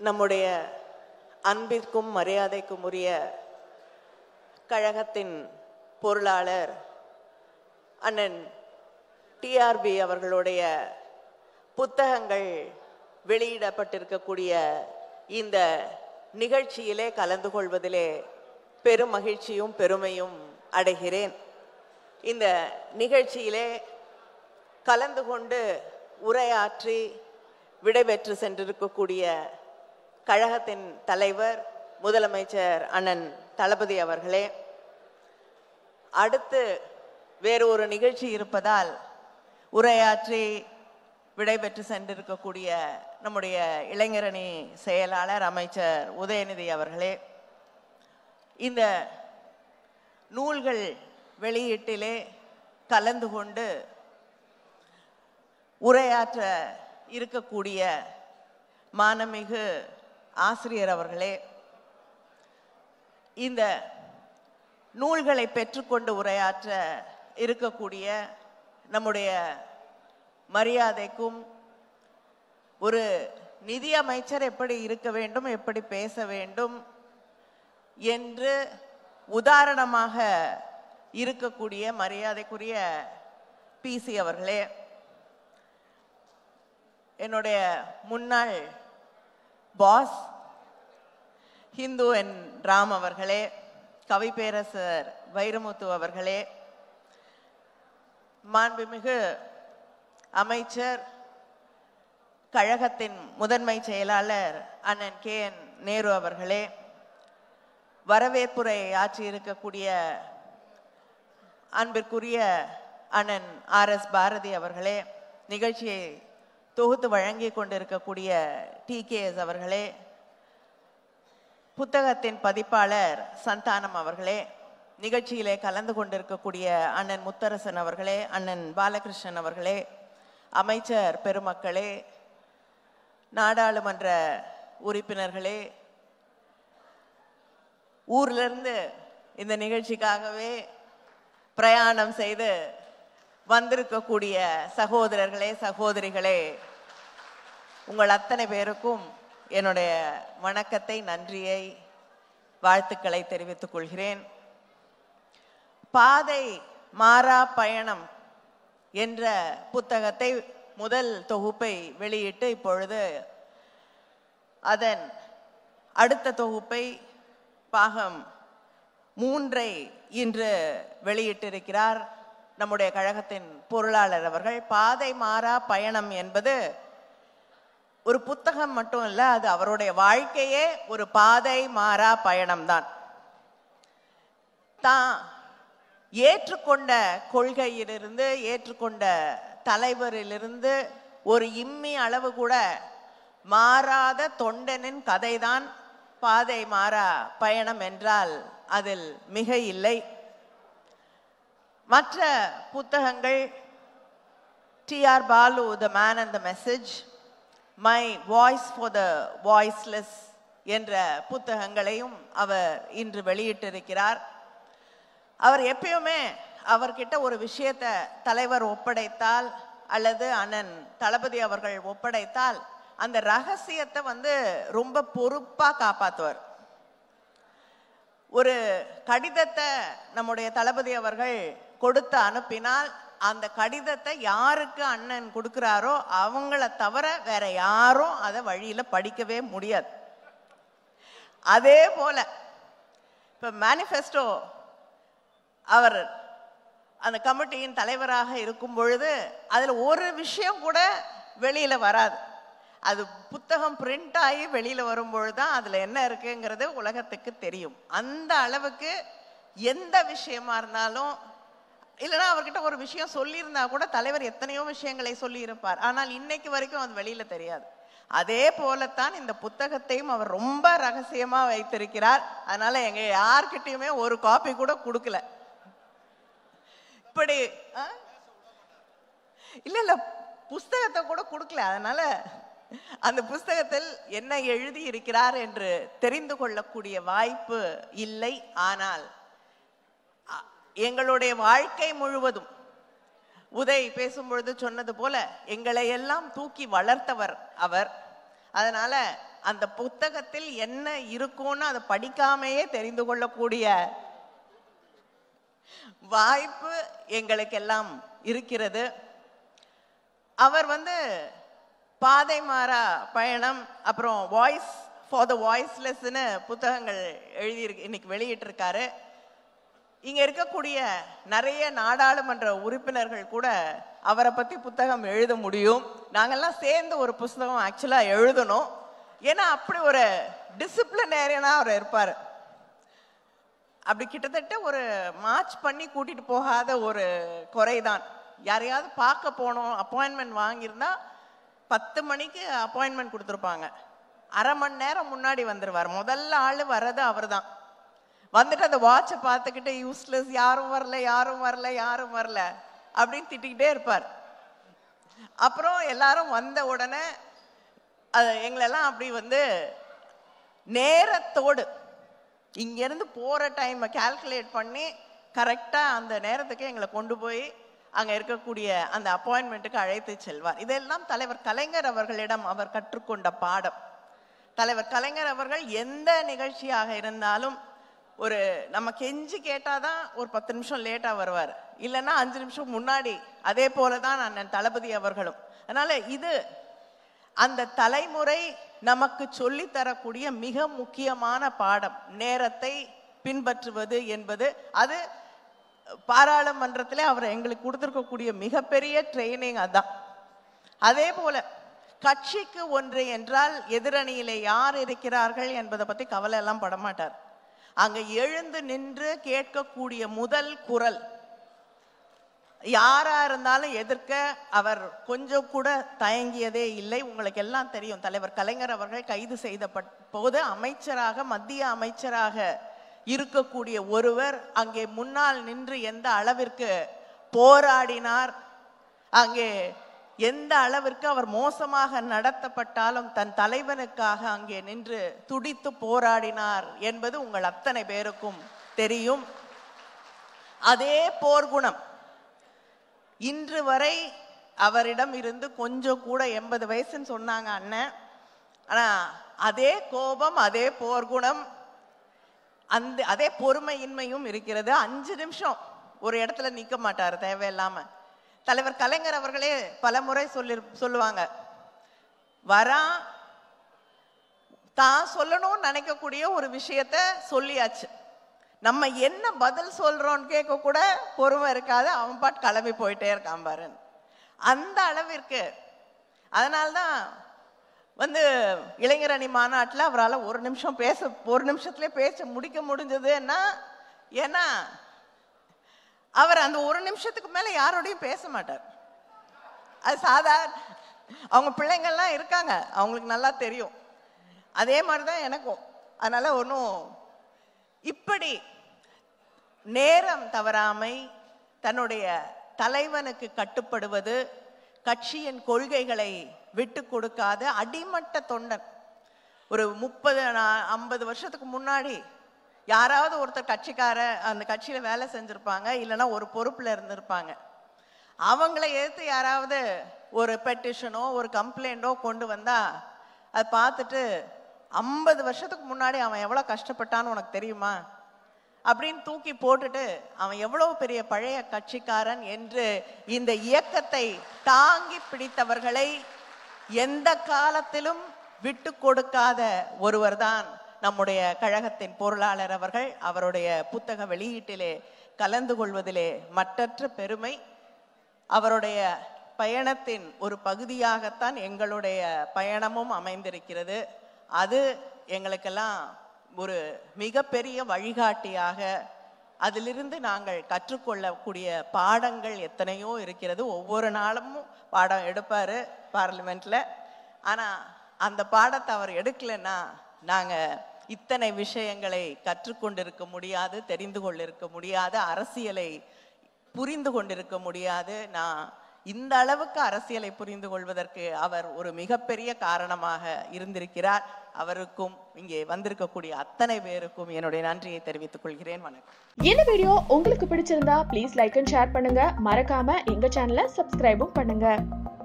நம்முடைய அன்பிற்கும் மரியாதைக்கும் உரிய கழகத்தின் பொருளாளர் அண்ணன் டிஆர்பி அவர்களுடைய புத்தகங்கள் வெளியிடப்பட்டிருக்கக்கூடிய இந்த நிகழ்ச்சியிலே கலந்து கொள்வதிலே பெரும் மகிழ்ச்சியும் பெருமையும் அடைகிறேன் இந்த நிகழ்ச்சியிலே கலந்து கொண்டு உரையாற்றி விடைபெற்று சென்றிருக்கக்கூடிய கழகத்தின் தலைவர் முதலமைச்சர் அண்ணன் தளபதி அவர்களே அடுத்து வேறு ஒரு நிகழ்ச்சி இருப்பதால் உரையாற்றி விடைபெற்று சென்றிருக்கக்கூடிய நம்முடைய இளைஞரணி செயலாளர் அமைச்சர் உதயநிதி அவர்களே இந்த நூல்கள் வெளியீட்டிலே கலந்து கொண்டு உரையாற்ற இருக்கக்கூடிய மானமிகு ஆசிரியர் அவர்களே இந்த நூல்களை பெற்றுக்கொண்டு உரையாற்ற இருக்கக்கூடிய நம்முடைய மரியாதைக்கும் ஒரு நிதி அமைச்சர் எப்படி இருக்க வேண்டும் எப்படி பேச வேண்டும் என்று உதாரணமாக இருக்கக்கூடிய மரியாதைக்குரிய பிசி அவர்களே என்னுடைய முன்னாள் பாஸ் ஹிந்து என் ராம் அவர்களே கவிப்பேரசர் வைரமுத்து அவர்களே மாண்புமிகு அமைச்சர் கழகத்தின் முதன்மை செயலாளர் அண்ணன் கே என் நேரு அவர்களே வரவேற்புரை ஆற்றியிருக்கக்கூடிய அன்பிற்குரிய அண்ணன் ஆர் எஸ் பாரதி அவர்களே நிகழ்ச்சியை தொகுத்து வழங்கி கொண்டிருக்கக்கூடிய டி கே எஸ் அவர்களே புத்தகத்தின் பதிப்பாளர் சந்தானம் அவர்களே நிகழ்ச்சியிலே கலந்து கொண்டிருக்கக்கூடிய அண்ணன் முத்தரசன் அவர்களே அண்ணன் பாலகிருஷ்ணன் அவர்களே அமைச்சர் பெருமக்களே நாடாளுமன்ற உறுப்பினர்களே ஊர்ல இருந்து இந்த நிகழ்ச்சிக்காகவே பிரயாணம் செய்து வந்திருக்கக்கூடிய சகோதரர்களே சகோதரிகளே உங்கள் அத்தனை பேருக்கும் என்னுடைய வணக்கத்தை நன்றியை வாழ்த்துக்களை தெரிவித்துக் கொள்கிறேன் பாதை மாறா பயணம் என்ற புத்தகத்தை முதல் தொகுப்பை வெளியிட்டு இப்பொழுது அதன் அடுத்த தொகுப்பை பாகம் மூன்றை இன்று வெளியிட்டிருக்கிறார் நம்முடைய கழகத்தின் பொருளாளர் அவர்கள் பாதை மாறா பயணம் என்பது ஒரு புத்தகம் மட்டும் இல்ல அது அவருடைய வாழ்க்கையே ஒரு பாதை மாறா பயணம்தான் தான் ஏற்றுக்கொண்ட கொள்கையிலிருந்து ஏற்றுக்கொண்ட தலைவரிலிருந்து ஒரு இம்மி அளவு கூட மாறாத தொண்டனின் கதைதான் பாதை மாறா பயணம் என்றால் அதில் மிக இல்லை மற்ற புத்தகங்கள் T R Baalu the man and the message my voice for the voiceless என்ற புத்தகங்களையும் அவர் இன்று வெளியிட்டிருக்கிறார் அவர் எப்பயுமே அவர்கிட்ட ஒரு விஷயத்தை தலைவர் ஒப்படைத்தால் அல்லது அண்ணன் தளபதி அவர்கள் ஒப்படைத்தால் அந்த ரகசியத்தை வந்து ரொம்ப பொறுப்பா காப்பாத்துவார் ஒரு கடிதத்தை நம்முடைய தளபதி அவர்கள் கொடுத்து அனுப்பினால் அந்த கடிதத்தை யாருக்கு அண்ணன் கொடுக்கிறாரோ அவங்கள தவிர வேற யாரும் அதை வழியில படிக்கவே முடியாது அதே போல இப்ப மேனிஃபெஸ்டோ அவர் அந்த கமிட்டியின் தலைவராக இருக்கும் பொழுது அதுல ஒரு விஷயம் கூட வெளியில வராது அது புத்தகம் பிரிண்ட் ஆகி வெளியில வரும்பொழுது தான் அதுல என்ன இருக்குங்கிறது உலகத்துக்கு தெரியும் அந்த அளவுக்கு எந்த விஷயமா இருந்தாலும் இல்லைன்னா அவர்கிட்ட ஒரு விஷயம் சொல்லியிருந்தா கூட தலைவர் எத்தனையோ விஷயங்களை சொல்லி இருப்பார் ஆனால் இன்னைக்கு வரைக்கும் அது வெளியில தெரியாது அதே போலத்தான் இந்த புத்தகத்தையும் அவர் ரொம்ப ரகசியமா வைத்திருக்கிறார் அதனால எங்க யார்கிட்டயுமே ஒரு காப்பி கூட கொடுக்கல இப்படி ஆ? இல்ல இல்ல புஸ்தகத்தை கூட கொடுக்கல அதனால அந்த புஸ்தகத்தில் என்ன எழுதி இருக்கிறார் என்று தெரிந்து கொள்ளக்கூடிய வாய்ப்பு இல்லை ஆனால் அ- எங்களுடைய வாழ்க்கை முழுவதும் உதய் பேசும்பொழுது சொன்னது போல எங்களை எல்லாம் தூக்கி வளர்த்தவர் அவர் அதனால அந்த புத்தகத்தில் என்ன இருக்கும்னு அதை படிக்காமையே தெரிந்து கொள்ளக்கூடிய வாய்ப்பு எங்களுக்கெல்லாம் இருக்கிறது அவர் வந்து பாதை மாறா பயணம் அப்புறம் வாய்ஸ் ஃபார் த வாய்ஸ்லெஸ்னு புத்தகங்கள் எழுதியிருக்கு இன்னைக்கு வெளியிட்டிருக்காரு இங்க இருக்கக்கூடிய நிறைய நாடாளுமன்ற உறுப்பினர்கள் கூட அவரை பத்தி புத்தகம் எழுத முடியும் நாங்கெல்லாம் சேர்ந்து ஒரு புத்தகம் ஆக்சுவலா எழுதணும் ஏன்னா அப்படி ஒரு டிசிப்ளினேரியனா அவர் இருப்பார் அப்படி கிட்டத்தட்ட ஒரு மார்ச் பண்ணி கூட்டிட்டு போகாத ஒரு குறைதான் யாரையாவது பார்க்க போனோம் அப்பாயின்மெண்ட் வாங்கியிருந்தா பத்து மணிக்கு அப்பாயின்மெண்ட் கொடுத்துருப்பாங்க அரை மணி நேரம் முன்னாடி வந்துருவார் முதல்ல ஆள் வர்றது அவர்தான் வந்துட்டு அந்த வாட்சை பார்த்துக்கிட்டு யூஸ்லெஸ் யாரும் வரல யாரும் வரல யாரும் வரல அப்படின்னு திட்டிக்கிட்டே இருப்பார் அப்புறம் எல்லாரும் வந்த உடனே அது எங்களெல்லாம் அப்படி வந்து நேரத்தோடு இங்கேருந்து போகிற டைமை கால்குலேட் பண்ணி கரெக்டாக அந்த நேரத்துக்கு எங்களை கொண்டு போய் அங்கே இருக்கக்கூடிய அந்த அப்பாயின்மெண்ட்டுக்கு அழைத்து செல்வார் இதெல்லாம் தலைவர் கலைஞர் அவர்களிடம் அவர் கற்றுக்கொண்ட பாடம் தலைவர் கலைஞர் அவர்கள் எந்த நிகழ்ச்சியாக இருந்தாலும் ஒரு நம்ம கெஞ்சி கேட்டாதான் ஒரு பத்து நிமிஷம் லேட்டாக வருவார் இல்லைன்னா அஞ்சு நிமிஷம் முன்னாடி அதே போல தான் அண்ணன் தளபதி அவர்களும் அதனால இது அந்த தலைமுறை நமக்கு சொல்லித் தரக்கூடிய மிக முக்கியமான பாடம் நேரத்தை பின்பற்றுவது என்பது அது பாராளுமன்றத்தில் அவர் எங்களுக்கு கொடுத்துருக்கக்கூடிய மிகப்பெரிய ட்ரைனிங் அதான் அதே போல கட்சிக்கு ஒன்று என்றால் எதிரணியிலே யார் இருக்கிறார்கள் என்பதை பத்தி கவலை எல்லாம் படமாட்டார் அங்க எழுந்து நின்று கேட்கக்கூடிய முதல் குரல் யாரா இருந்தாலும் எதிர்க்க அவர் கொஞ்சம் கூட தயங்கியதே இல்லை உங்களுக்கு எல்லாம் தெரியும் தலைவர் கலைஞர் அவர்கள் கைது செய்த போது அமைச்சராக மத்திய அமைச்சராக இருக்கக்கூடிய ஒருவர் அங்கே முன்னால் நின்று எந்த அளவிற்கு போராடினார் அங்கே எந்த அளவிற்கு அவர் மோசமாக நடத்தப்பட்டாலும் தன் தலைவனுக்காக அங்கே நின்று துடித்து போராடினார் என்பது உங்கள் அத்தனை பேருக்கும் தெரியும் அதே போர்க்குணம் இன்று வரை அவரிடம் இருந்து கொஞ்சம் கூட எண்பது வயசுன்னு சொன்னாங்க அண்ணன் ஆனா அதே கோபம் அதே போர்க்குணம் அந்த அதே பொறுமையின்மையும் இருக்கிறது அஞ்சு நிமிஷம் ஒரு இடத்துல நிக்க மாட்டார் தேவையில்லாம தலைவர் கலைஞர் அவர்களே பல முறை சொல்லி சொல்லுவாங்க வரா தான் சொல்லணும்னு நினைக்கக்கூடிய ஒரு விஷயத்த சொல்லியாச்சு நம்ம என்ன பதில் சொல்றோம்னு கேட்க கூட பொறுமை இருக்காது அவன் பாட்டு கிளம்பி போயிட்டே இருக்கான் பாரு அந்த அளவிற்கு அதனால்தான் வந்து இளைஞர் அணி மாநாட்டில் அவரால் ஒரு நிமிஷம் பேச ஒரு நிமிஷத்துல பேச முடிக்க முடிஞ்சதுன்னா ஏன்னா அவர் அந்த ஒரு நிமிஷத்துக்கு மேல யாரோடையும் பேச மாட்டார் அது சாதாரண அவங்க பிள்ளைங்கள்லாம் இருக்காங்க அவங்களுக்கு நல்லா தெரியும் அதே மாதிரி தான் எனக்கும் அதனால ஒன்றும் இப்படி நேரம் தவறாமை தன்னுடைய தலைவனுக்கு கட்டுப்படுவது கட்சியின் கொள்கைகளை விட்டு கொடுக்காத அடிமட்ட தொண்டன் ஒரு முப்பது ஐம்பது வருஷத்துக்கு முன்னாடி யாராவது ஒருத்தர் கட்சிக்கார அந்த கட்சியில வேலை செஞ்சிருப்பாங்க இல்லைன்னா ஒரு பொறுப்புல இருந்திருப்பாங்க அவங்கள எதிர்த்து யாராவது ஒரு பெட்டிஷனோ ஒரு கம்ப்ளைண்டோ கொண்டு வந்தா அதை பார்த்துட்டு ஐம்பது வருஷத்துக்கு முன்னாடி அவன் எவ்வளோ கஷ்டப்பட்டான்னு உனக்கு தெரியுமா அப்படின்னு தூக்கி போட்டுட்டு அவன் எவ்வளவு பெரிய பழைய கட்சிக்காரன் என்று இந்த இயக்கத்தை தாங்கி பிடித்தவர்களை எந்த காலத்திலும் விட்டு கொடுக்காத ஒருவர்தான் நம்முடைய கழகத்தின் பொருளாளர் அவர்கள் அவருடைய புத்தக வெளியீட்டிலே கலந்து கொள்வதிலே மற்றற்ற பெருமை அவருடைய பயணத்தின் ஒரு பகுதியாகத்தான் எங்களுடைய பயணமும் அமைந்திருக்கிறது அது எங்களுக்கெல்லாம் ஒரு மிகப்பெரிய வழிகாட்டியாக அதிலிருந்து நாங்கள் கற்றுக்கொள்ளக்கூடிய பாடங்கள் எத்தனையோ இருக்கிறது ஒவ்வொரு நாளும் பாடம் எடுப்பாரு பார்லிமெண்ட்ல ஆனா அந்த பாடத்தை அவர் எடுக்கலைன்னா நாங்க இத்தனை விஷயங்களை கற்றுக்கொண்டிருக்க முடியாது தெரிந்து கொண்டிருக்க முடியாது அரசியலை புரிந்து கொண்டிருக்க முடியாது நான் இந்த அளவுக்கு அரசியலை புரிந்து கொள்வதற்கு அவர் ஒரு மிகப்பெரிய காரணமாக இருந்திருக்கிறார் அவருக்கும் இங்கே வந்திருக்கக்கூடிய அத்தனை பேருக்கும் என்னுடைய நன்றியை தெரிவித்துக் கொள்கிறேன் வணக்கம் இந்த வீடியோ உங்களுக்கு பிடிச்சிருந்தா ப்ளீஸ் லைக் அண்ட் ஷேர் பண்ணுங்க மறக்காம எங்க சேனலை சப்ஸ்கிரைபும் பண்ணுங்க